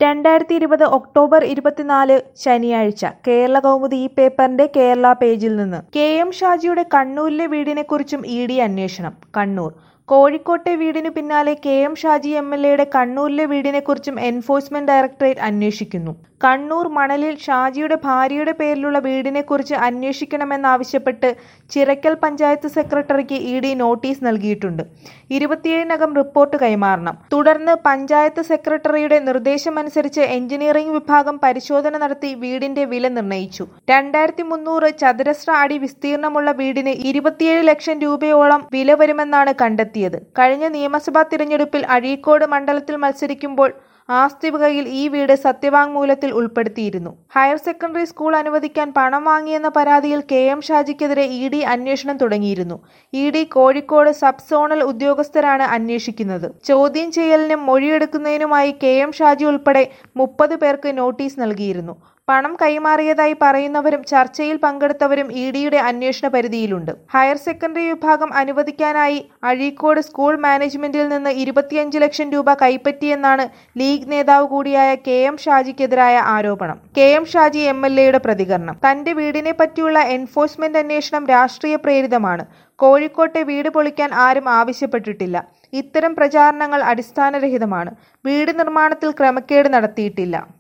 രണ്ടായിരത്തി ഇരുപത് ഒക്ടോബർ ഇരുപത്തിനാല് ശനിയാഴ്ച കേരള കൗമുദി ഈ പേപ്പറിന്റെ കേരള പേജിൽ നിന്ന് കെ എം ഷാജിയുടെ കണ്ണൂരിലെ വീടിനെക്കുറിച്ചും ഇ ഡി അന്വേഷണം കണ്ണൂർ കോഴിക്കോട്ടെ വീടിനു പിന്നാലെ K M Shaji M L എയുടെ കണ്ണൂരിലെ വീടിനെക്കുറിച്ചും എൻഫോഴ്സ്മെന്റ് ഡയറക്ടറേറ്റ് അന്വേഷിക്കുന്നു കണ്ണൂർ മണലിൽ ഷാജിയുടെ ഭാര്യയുടെ പേരിലുള്ള വീടിനെക്കുറിച്ച് അന്വേഷിക്കണമെന്നാവശ്യപ്പെട്ട് ചിറക്കൽ പഞ്ചായത്ത് സെക്രട്ടറിക്ക് ഇ ഡി നോട്ടീസ് നൽകിയിട്ടുണ്ട് ഇരുപത്തിയേഴിനകം റിപ്പോർട്ട് കൈമാറണം തുടർന്ന് പഞ്ചായത്ത് സെക്രട്ടറിയുടെ നിർദ്ദേശമനുസരിച്ച് എഞ്ചിനീയറിംഗ് വിഭാഗം പരിശോധന നടത്തി വീടിന്റെ വില നിർണ്ണയിച്ചു രണ്ടായിരത്തി മുന്നൂറ് ചതുരശ്ര അടി വിസ്തീർണമുള്ള വീടിന് ഇരുപത്തിയേഴ് ലക്ഷം രൂപയോളം വില വരുമെന്നാണ് കണ്ടെത്തിയത് കഴിഞ്ഞ നിയമസഭാ തിരഞ്ഞെടുപ്പിൽ അഴീക്കോട് മണ്ഡലത്തിൽ മത്സരിക്കുമ്പോൾ ആസ്തി വകയിൽ ഈ വീട് സത്യവാങ്മൂലത്തിൽ ഉൾപ്പെടുത്തിയിരുന്നു ഹയർ സെക്കൻഡറി സ്കൂൾ അനുവദിക്കാൻ പണം വാങ്ങിയെന്ന പരാതിയിൽ കെ എം ഷാജിക്കെതിരെ ഇ ഡി അന്വേഷണം തുടങ്ങിയിരുന്നു E D Kozhikode sub zonal ഉദ്യോഗസ്ഥരാണ് അന്വേഷിക്കുന്നത് ചോദ്യം ചെയ്യലിനും മൊഴിയെടുക്കുന്നതിനുമായി കെ എം ഷാജി ഉൾപ്പെടെ മുപ്പത് പേർക്ക് നോട്ടീസ് നൽകിയിരുന്നു പണം കൈമാറിയതായി പറയുന്നവരും ചർച്ചയിൽ പങ്കെടുത്തവരും ഇ ഡിയുടെ അന്വേഷണ പരിധിയിലുണ്ട് ഹയർ സെക്കൻഡറി വിഭാഗം അനുവദിക്കാനായി അഴീക്കോട് സ്കൂൾ മാനേജ്മെന്റിൽ നിന്ന് ഇരുപത്തിയഞ്ച് ലക്ഷം രൂപ കൈപ്പറ്റിയെന്നാണ് ലീഗ് നേതാവ് കൂടിയായ കെ എം ഷാജിക്കെതിരായ ആരോപണം K M Shaji M L എയുടെ പ്രതികരണം തന്റെ വീടിനെ പറ്റിയുള്ള എൻഫോഴ്സ്മെന്റ് അന്വേഷണം രാഷ്ട്രീയ പ്രേരിതമാണ് കോഴിക്കോട്ടെ വീട് പൊളിക്കാൻ ആരും ആവശ്യപ്പെട്ടിട്ടില്ല ഇത്തരം പ്രചാരണങ്ങൾ അടിസ്ഥാനരഹിതമാണ് വീട് നിർമ്മാണത്തിൽ ക്രമക്കേട് നടത്തിയിട്ടില്ല